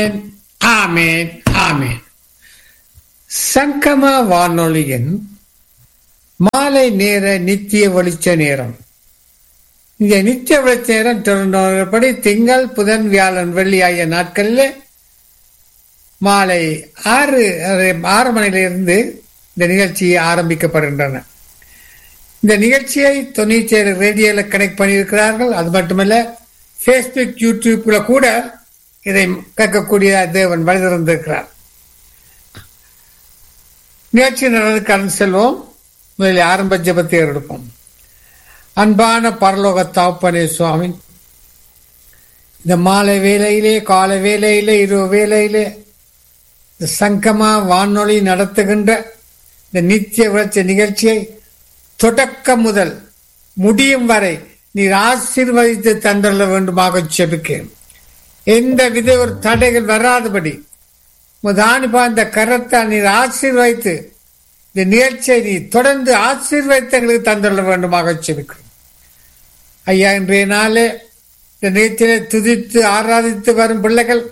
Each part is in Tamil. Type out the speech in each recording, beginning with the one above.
ஆமேன் ஆமேன் சங்கம வானொலியின் மாலை நேர நித்திய வெளிச்ச நேரம் இந்த நித்திய வெளிச்ச நேரம் தொடர்படி திங்கள் புதன் வியாழன் வெள்ளி ஆகிய நாட்களில் மாலை ஆறு ஆறு மணியிலிருந்து இந்த நிகழ்ச்சி ஆரம்பிக்கப்படுகின்றன இந்த நிகழ்ச்சியை தொண்ணூற்றி ஏழு ரேடியோவில் கனெக்ட் பண்ணியிருக்கிறார்கள் அது மட்டுமல்ல ஃபேஸ்புக் யூடியூப்ல கூட இதை கேட்கக்கூடிய தேவன் வழி திறந்திருக்கிறார் நிகழ்ச்சி நடந்து கடந்து செல்வோம் முதலில் ஆரம்ப ஜபத்தை எடுப்போம் அன்பான பரலோக தாப்பனே சுவாமி இந்த மாலை வேலையிலே கால வேலையிலே இரவு வேலையிலே இந்த சங்கமா வானொலி நடத்துகின்ற இந்த நித்திய விளச்ச நிகழ்ச்சியை தொடக்கம் முதல் முடியும் வரை நீர் ஆசீர்வதித்து தந்துள்ள வேண்டுமாக செபிக்கிறேன் எந்த வித ஒரு தடைகள் வராதபடி முதானிப்பா இந்த கரத்தை நீர் ஆசீர்வதித்து இந்த நிகழ்ச்சியை நீ தொடர்ந்து ஆசீர்வதித்து எங்களுக்கு தந்துள்ள வேண்டுமாக செபிக்கிறேன் ஐயா இன்றைய நாளே இந்த நிகழ்ச்சியிலே துதித்து ஆராதித்து வரும் பிள்ளைகள்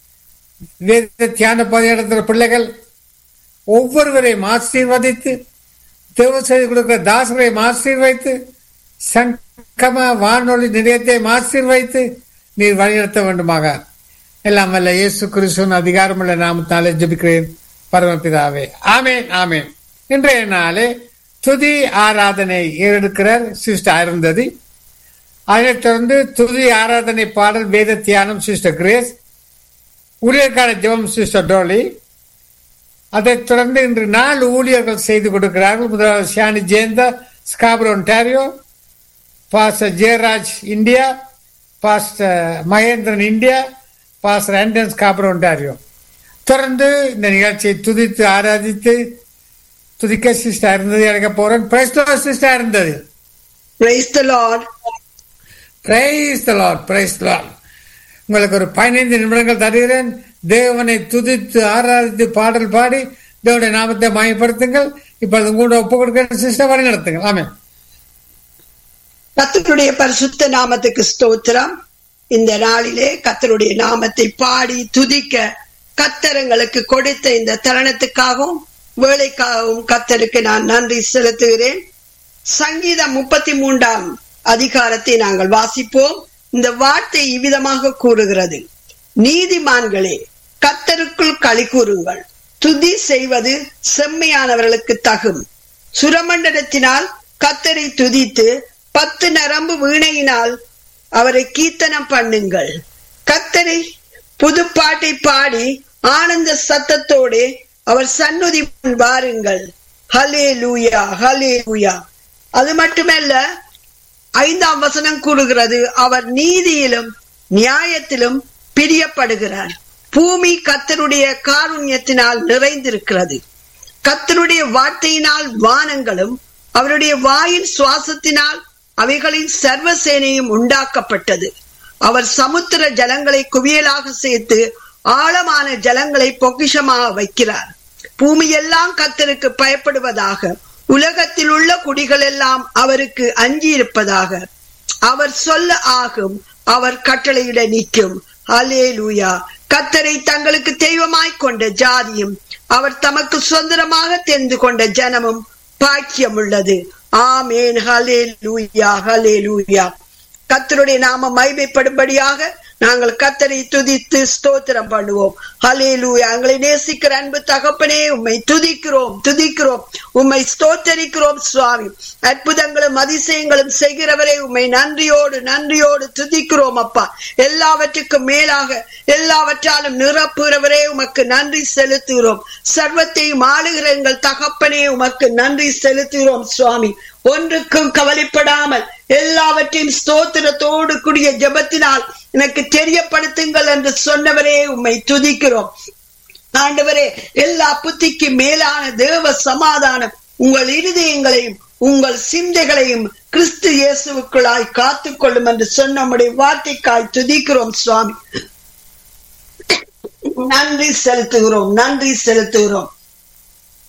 வேத தியான பதினெடுத்துற பிள்ளைகள் ஒவ்வொருவரையும் ஆசீர்வதித்து தேவ செய்து கொடுக்கிற தாசரையும் ஆசீர்வைத்து சங்கம வானொலி நிலையத்தையும் ஆசீர்வைத்து நீர் வழிநடத்த வேண்டுமாக எல்லாம் வல்ல இயேசு கிறிஸ்துவின் அதிகாரமுள்ள நாமத்தாலே ஜபிக்கிறேன் பரமபிதாவே ஆமேன் ஆமேன் இன்றைய நாளே துதி ஆராதனை ஏறெடுக்கிறார் சிஸ்டர் அருந்ததி அதனைத் தொடர்ந்து துதி ஆராதனை பாடல் வேத தியானம் சிஸ்டர் கிரேஸ் ஊழியர்கால ஜெபம் சிஸ்டர் டோலி அதைத் தொடர்ந்து இன்று நாலு ஊழியர்கள் செய்து கொடுக்கிறார்கள் முதலாவது Shani Jayantha Scarborough Ontario pastor Jeyaraj India pastor Mahendran India pastor Anton Scarborough Ontario தொடர்ந்து இந்த நிகழ்ச்சியை துதித்து ஆராதித்து துதிக்க சிஸ்டர் இருந்தது அழைக்க போறேன் பிரைஸ்லோ சிஸ்டர் இருந்தது Praise the Lord. Praise the Lord praise Lord உங்களுக்கு ஒரு பதினைந்து நிமிடங்கள் தருகிறேன் தேவனை துதித்து ஆராதித்து பாடல் பாடி தேவனுடைய நாமத்தை மயப்படுத்துங்கள் இப்பொழுது உங்களோட ஒப்பு கொடுக்கிற சிஸ்டர் வழி நடத்துங்கள் ஆமே கத்தருடைய பரிசுத்த நாமத்துக்கு ஸ்தோத்திரம் இந்த நாளிலே கத்தருடைய நாமத்தை பாடி துதிக்க கத்தரங்களுக்கு கொடுத்த இந்த தருணத்துக்காகவும் வேலைக்காகவும் கத்தருக்கு நான் நன்றி செலுத்துகிறேன் சங்கீதம் முப்பத்தி மூன்றாம் அதிகாரத்தை நாங்கள் வாசிப்போம் இந்த வார்த்தை இவ்விதமாக கூறுகிறது நீதிமான்களே கத்தருக்குள் களி கூறுங்கள் துதி செய்வது செம்மையானவர்களுக்கு தகும் சுரமண்டலத்தினால் கத்தரை துதித்து பத்து நரம்பு வீணையினால் அவரை கீர்த்தனம் பண்ணுங்கள் கத்தரை புதுப்பாட்டை பாடி ஆனந்த சத்தத்தோடு அவர் சந்நிதி முன் வாருங்கள் ஹலே லூயா ஹலே லூயா அது மட்டுமல்ல ஐந்தாம் வசனம் கூறுகிறது அவர் நீதியிலும் நியாயத்திலும் பிரியப்படுகிறார் பூமி கத்தருடைய காருண்யத்தினால் நிறைந்திருக்கிறது கத்தருடைய வார்த்தையினால் வானங்களும் அவருடைய வாயின் சுவாசத்தினால் அவைகளின் சர்வசேனையும் உண்டாக்கப்பட்டது அவர் சமுத்திர ஜலங்களை குவியலாக சேர்த்து ஆழமான ஜலங்களை பொக்கிஷமாக வைக்கிறார் பூமியெல்லாம் கத்தருக்கு பயப்படுவதாக உலகத்தில் உள்ள குடிகள் எல்லாம் அவருக்கு அஞ்சி இருப்பதாக அவர் சொல்ல ஆகும் அவர் கட்டளையிட நிற்கும் அலே லூயா கத்தரை தங்களுக்கு தெய்வமாய் கொண்ட ஜாதியும் அவர் தமக்கு சுதந்திரமாக தெரிந்து கொண்ட ஜனமும் பாக்கியம் உள்ளது ஆமேன் ஹலே லூயா ஹலே லூயா கத்தருடைய நாம மைமைப்படும்படியாக நாங்கள் கத்தரை துதித்து ஸ்தோத்திரம் பண்ணுவோம் ஹலேலு எங்களை நேசிக்கிற அன்பு தகப்பனே உம்மை துதிக்கிறோம் துதிக்கிறோம் உம்மை ஸ்தோத்தரிக்கிறோம் சுவாமி அற்புதங்களும் அதிசயங்களும் செய்கிறவரே உம்மை நன்றியோடு நன்றியோடு துதிக்கிறோம் அப்பா எல்லாவற்றுக்கும் மேலாக எல்லாவற்றாலும் நிரப்புகிறவரே உமக்கு நன்றி செலுத்துகிறோம் சர்வத்தையும் ஆளுகிற எங்கள் தகப்பனே உமக்கு நன்றி செலுத்துகிறோம் சுவாமி ஒன்றுக்கும் கவலைப்படாமல் எல்லாவற்றையும் ஸ்தோத்திரத்தோடு கூடிய ஜபத்தினால் எனக்கு தெரியப்படுத்துங்கள் என்று சொன்னவரே உம்மை துதிக்கிறோம் ஆண்டவரே எல்லா புத்திக்கு மேலான தேவ சமாதானம் உங்கள் இருதயங்களையும் உங்கள் சிந்தைகளையும் கிறிஸ்து இயேசுக்குள்ளாய் காத்துக் கொள்ளும் என்று சொன்ன நம்முடைய வார்த்தைக்காய் துதிக்கிறோம் சுவாமி நன்றி செலுத்துகிறோம் நன்றி செலுத்துகிறோம்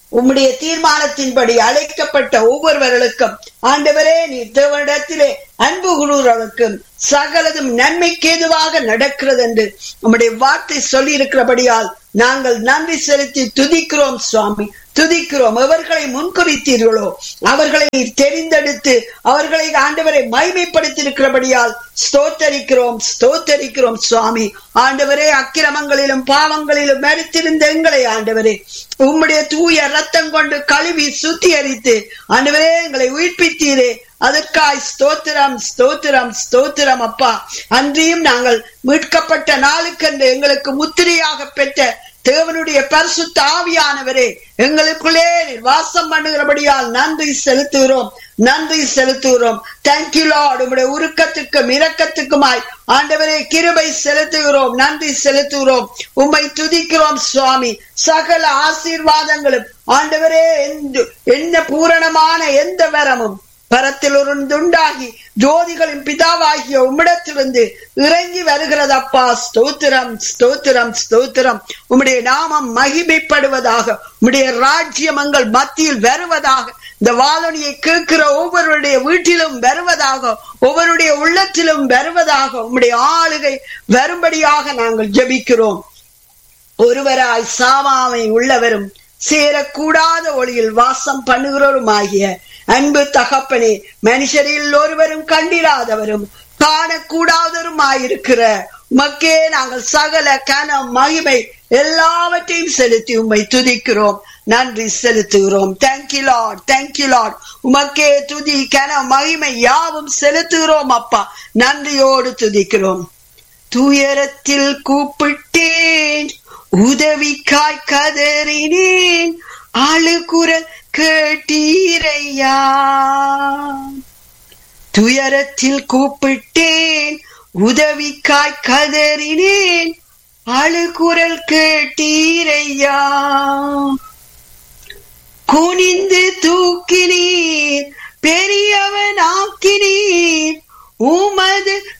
உம்முடைய தீர்மானத்தின்படி அழைக்கப்பட்ட ஒவ்வொருவர்களுக்கும் ஆண்டவரே நீ தேவனிடத்திலே அன்பு குருவர்களுக்கும் சகலதும் நன்மைக்கு ஏதுவாக நடக்கிறது என்று உம்முடைய வார்த்தை சொல்லி இருக்கிறபடியால் நாங்கள் நன்றி செலுத்தி துதிக்கிறோம் சுவாமி துதிக்கிறோம் எவர்களை முன்குறித்தீர்களோ அவர்களை நீர் தெரிந்தெடுத்து அவர்களை ஆண்டவரை மைமைப்படுத்தியிருக்கிறபடியால் ஸ்தோத்தரிக்கிறோம் ஸ்தோத்தரிக்கிறோம் சுவாமி ஆண்டவரே அக்கிரமங்களிலும் பாவங்களிலும் மறித்திருந்த எங்களை ஆண்டவரே உம்முடைய தூய ரத்தம் கொண்டு கழுவி சுத்திகரித்து ஆண்டவரே எங்களை உயிர்ப்பித்தீரே அதற்காய் ஸ்தோத்திரம் ஸ்தோத்திரம் ஸ்தோத்திரம் அப்பா அன்றியும் நாங்கள் மீட்கப்பட்ட நாளுக்கென்று எங்களுக்கு முத்திரையாக பெற்ற தேவனுடைய பரிசுத்த ஆவியானவரே எங்களுக்குள்ளே வாசம் பண்ணுகிறபடியால் நன்றி செலுத்துகிறோம் நன்றி செலுத்துகிறோம் தேங்க்யூ லார்ட் உங்களுடைய உருக்கத்துக்கும் இரக்கத்துக்குமாய் ஆண்டவரே கிருபை செலுத்துகிறோம் நன்றி செலுத்துகிறோம் உம்மை துதிக்கிறோம் சுவாமி சகல ஆசீர்வாதங்களும் ஆண்டவரே எந்த பூரணமான எந்த வரமும் பரத்தில் உண்டாகி ஜோதிகளின் பிதாவாகிய உம்மிடத்திலிருந்து இறங்கி வருகிறதப்பா ஸ்தோத்திரம் ஸ்தோத்திரம் ஸ்தோத்திரம் உம்முடைய நாமம் மகிமைப்படுவதாக உம்முடைய ராஜ்யம் எங்கள் மத்தியில் வருவதாக இந்த வாழனியை கேட்கிற ஒவ்வொருடைய வீட்டிலும் வருவதாக ஒவ்வொருடைய உள்ளத்திலும் வருவதாக உம்முடைய ஆளுகை வரும்படியாக நாங்கள் ஜெபிக்கிறோம் ஒருவராய் சாவாமை உள்ளவரும் சேரக்கூடாத ஒளியில் வாசம் பண்ணுகிறவரும் ஆகிய அன்பு தகப்பனே மனுஷரில் ஒருவரும் கண்டிராதவரும் காணக்கூடாதவருமாயிருக்கிற மக்கே நாங்கள் சகல கன மகிமை எல்லாவற்றையும் செலுத்தி உம்மை துதிக்கிறோம் நன்றி செலுத்துகிறோம் தேங்க்யூ லார்ட் தேங்க்யூ லார்ட் உமக்கே துதி கன மகிமை யாவும் செலுத்துகிறோம் அப்பா நன்றியோடு துதிக்கிறோம் துயரத்தில் கூப்பிட்டேன் உதவிக்காய் கதறினேன் அழுகுரல் கேட்டீரையா துயரத்தில் கூப்பிட்டேன் உதவிக்காய் கதறினேன் அழுகுரல் கேட்டீரையா குனிந்து தூக்கினீர் பெரியவன் ஆக்கினீர் உமது